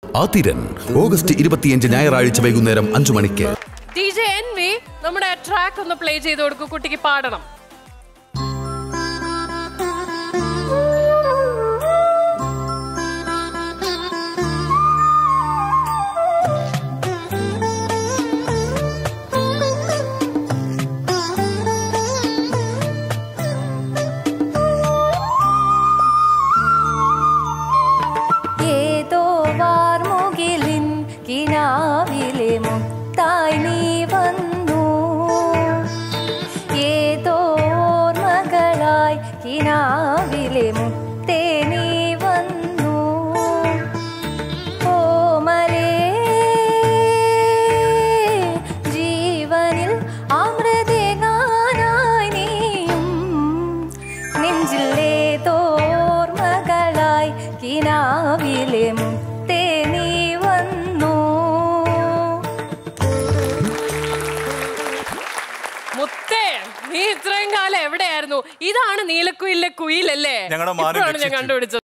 Athiran August ഇരുപത്തിയഞ്ച് ഞായറാഴ്ച വൈകുന്നേരം അഞ്ചു മണിക്ക് ഡി ജെ എൻ വി നമ്മുടെ ട്രാക്ക് ഒന്ന് പ്ലേ ചെയ്ത് കൊടുക്കൂ കുട്ടിക്ക് പാടണം ഏതോ വാർമുകിലിൻ കിനാവിലെ മുത്തായി നീ വന്നു ഏതോ ഓർമ്മകളായി കിനാവിലെ മുത്തേ നീ വന്നു ഓമലേ ജീവനിൽ അമൃതേകാനായി നീയും നെഞ്ചിലേതോ ഓർമ്മകളായി കിനാവിലെ മുത്തേ നീ വന്നു മുത്തേ നീ ഇത്രയും കാലം എവിടെയായിരുന്നു ഇതാണ് നീലക്കുയിലെ കുയിലല്ലേ ഞങ്ങളുടെ മാനം ഇപ്പോഴാണ് ഞാൻ രക്ഷിച്ചു. കണ്ടുപിടിച്ചത്